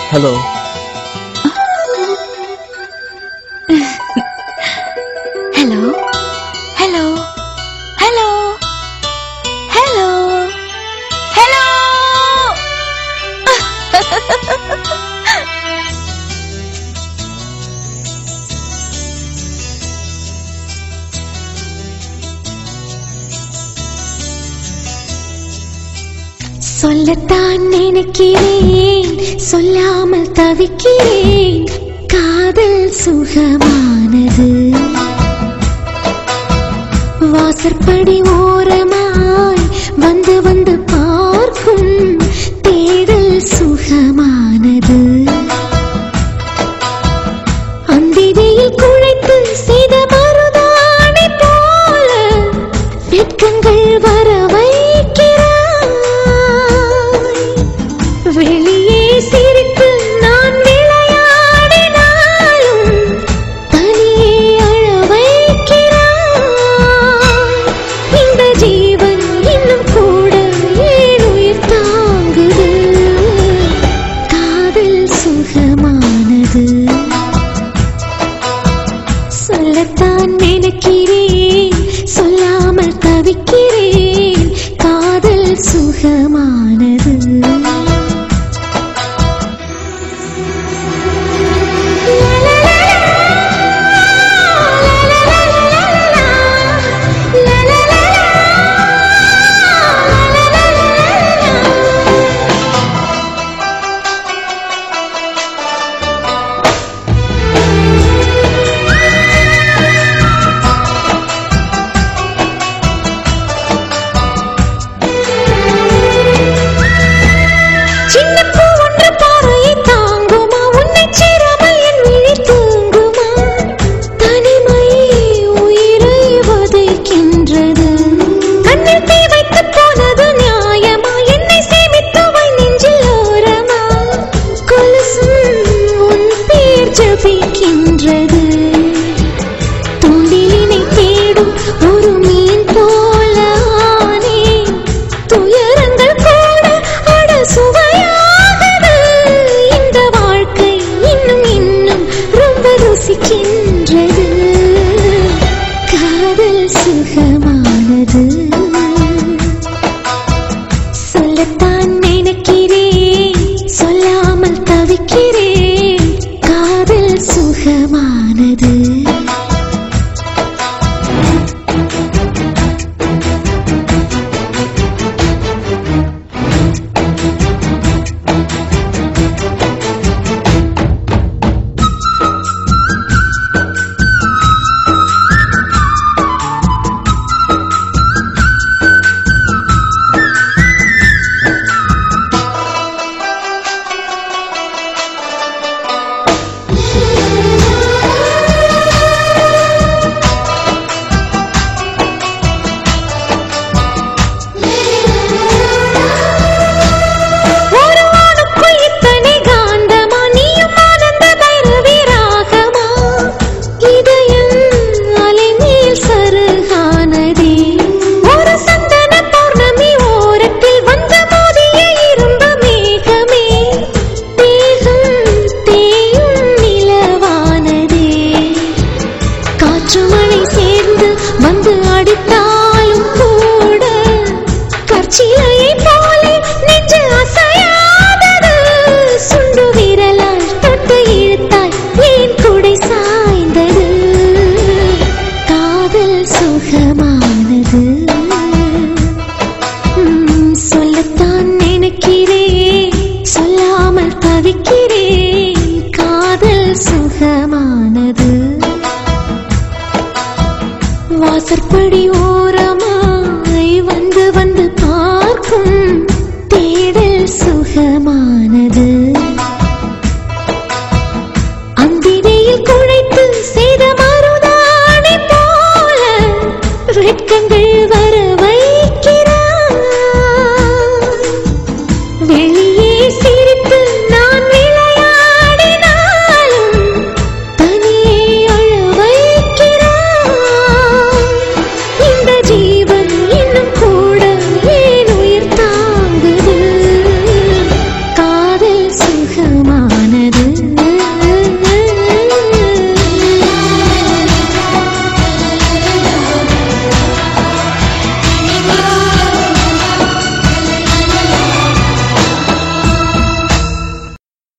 Hello hello hello hello hello hello சொல்லத்தான் நினைக்கிறேன் சொல்லாமல் தவிக்கிறேன் காதல் சுகமானது வாசற்படி ஓரமாய் வந்து வந்து பார்க்கும் தேடல் சுகமானது அந்தினியில் குழைத்து செய்த மருதாணி போல வெட்கங்கள் வர வைக்கிறாய் வெளியே சிரித்து நான் விளையாடினாலும் தனியே அழ வைக்கிறாய் இந்த ஜீவன் இன்னும் கூட ஏன் உயிர் தாங்குது காதல் சுகமானது சொல்லத்தான் நினைக்கிறேன் சொல்லாமல் தவிக்கிறேன் காதல் சுகமானது சின்ன பூ ஒன்று பார்வையை தாங்குமா உன்னை சேராமல் என் விழி தூங்குமா தனிமை உயிரை வதைக்கின்றது கண்ணில் தீ வைத்து போனது நியாயமா என்னை சேமித்து வை நெஞ்சில் ஓரமா கொலுசும் உன் பேர் ஜபிக்கின்றது தூண்டிலினை தேடும் ஒரு மீன் போல ஆனேன். துயரங்கள் கூட அட சுவையாகுது. இந்த வாழ்க்கை இன்னும் இன்னும் ரொம்ப ருசிக்கின்றது காதல் சுகமானது சொல்லத்தான் நினைக்கிறேன் சொல்லாமல் தவிக்கிறேன் காதல் சுகமானது ஒரு ஆணுக்குள் இத்தனை காந்தமா நீயும் ஆனந்த பைரவி ராகமா இதயம் அலைமேல் சருகானதே ஒரு சந்தன பௌர்ணமி ஓரத்தில் வந்த மோதிய இரும்பு மேகமே தேகம் தேயும் நிலவானதே காற்று மழை சேர்ந்து வந்து அடித்தாலும் கூட கற்சிலையை போலே நெஞ்சு அசையாதது சுண்டு விரலால் தொட்டு இழுத்தாய் ஏன் குடை சாய்ந்தது காதல் சுகமானது உம், சொல்லத்தான் நினைக்கிறேன் சொல்லாமல் தவிக்கிறேன் காதல் சுகமானது வாசற்படி